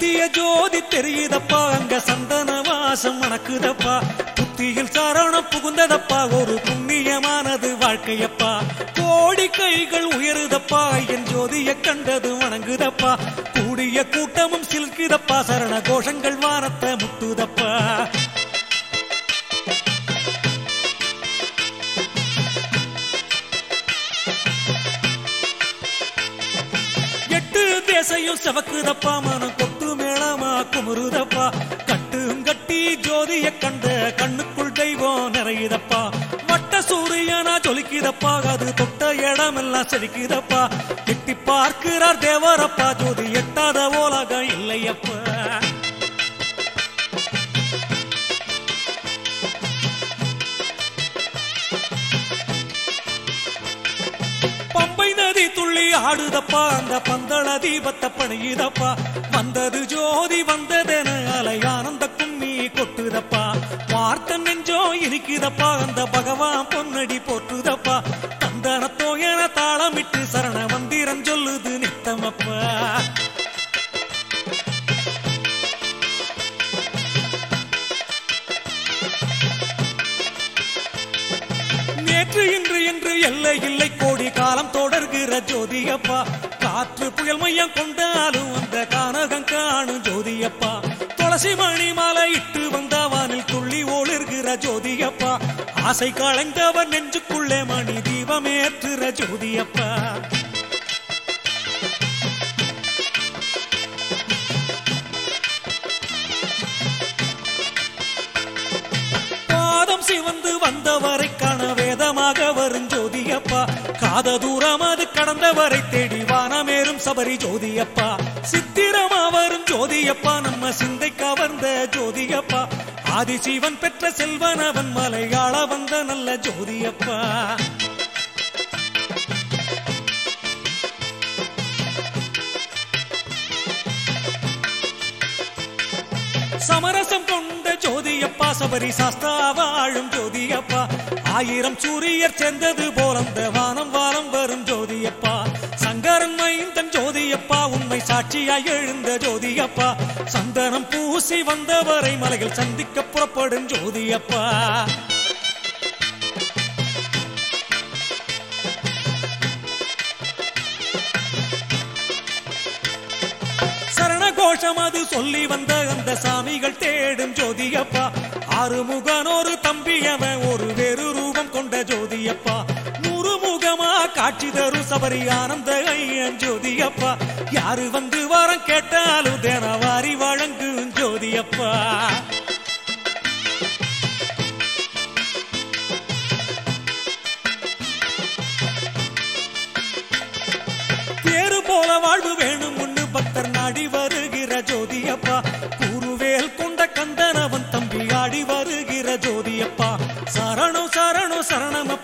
நித்திய ஜோதி தெரியுதப்பா அங்க சந்தன வாசம் மணக்குதப்பா புத்தியில் சரணம் புகுந்ததப்பா ஒரு புண்ணியமானது வாழ்க்கையப்பா கோடி கைகள் உயருதப்பா என் ஜோதிய கண்டது வணங்குதப்பா கூடிய கூட்டமும் சில்குதப்பா சரண கோஷங்கள் வானத்தை முட்டுதப்பா எட்டு தேசையும் செவக்குதப்பா மனம் கொட்டு மேளமா குமுறுதப்பா கட்டும் கட்டி ஜோதிய கண்ட கண்ணுக்குள் தெய்வம் நிறையுதப்பா வட்ட சூரியனா ஜொலிக்குதப்பா அது தொட்ட இடமெல்லாம் செழிக்குதப்பா எட்டி பார்க்கிறார் தேவரப்பா ஜோதி எட்டாத ஓலகம் இல்லையப்பா பம்பை நதி துள்ளி ஆடுதப்பா அந்த பந்தள தீபத்தை பணியுதப்பா வந்தது ஜோதி வந்ததென அலை ஆனந்த கும்மி கொட்டுதப்பா பார்த்த நெஞ்சோ இனிக்குதப்பா அந்த பகவான் பொன்னடி போற்றுதப்பா தந்தனத்தோ என தாளமிட்டு சரண மந்திரம் சொல்லுது நித்தமப்பா நேற்று இன்று என்று எல்லை இல்லை கோடி காலம் தொடர்கிற ஜோதியப்பா காற்று புயல் மையம் கொண்டாலும் அந்த கானகம் காணும் ஜோதியப்பா துளசி மணி மாலை இட்டு வந்த வானில் துள்ளி ஒளிர்கிற ஜோதியப்பா ஆசை களைந்தவர் நெஞ்சுக்குள்ளே மணி தீபமேற்றுற ஜோதியப்பா பாதம் சிவந்து வந்தவரை காண வேதமாக வரும் ஜோதியப்பா காத தூரம் அது கடந்தவரை தேடி வானமேறும் சபரி ஜோதியப்பா சித்திரமா வரும் ஜோதியப்பா நம்ம சிந்தை கவர்ந்த ஜோதியப்பா ஆதிசிவன் பெற்ற செல்வனவன் மலையாள வந்த நல்ல ஜோதியப்பா சமரசம் கொண்ட ஜோதியப்பா சபரி சாஸ்தா வாழும் ஜோதியப்பா ஆயிரம் சூரியர் சேர்ந்தது போல அந்த வானம் வானம் வரும் ஜோதியப்பா சங்கரன் மைந்தன் ஜோதியப்பா உண்மை சாட்சியாய் எழுந்த ஜோதியப்பா சந்தனம் பூசி வந்தவரை மலையில் சந்திக்க புறப்படும் ஜோதியப்பா சரண கோஷம் அது சொல்லி வந்த அந்த சாமிகள் தேடும் ஜோதியப்பா ஆறுமுகன் ஒரு தம்பியவன் ஒரு வேறு ரூபம் கொண்ட ஜோதியப்பா முருமுகமா காட்சி தரும் சபரி ஆனந்த ஐயன் ஜோதியப்பா யாரு வந்து வரம் கேட்டாலும் தினவாரி வழங்கும் ஜோதியப்பா பேரு போல வாழ்வு வேணும் முன்னு பக்தர் நாடி வருகிற ஜோதியப்பா கூறுவேல் கொண்ட கந்தனவன் தம்பி ஆடி வருகிற ஜோதியப்பா சரணம் சரணம் சரணமப்பா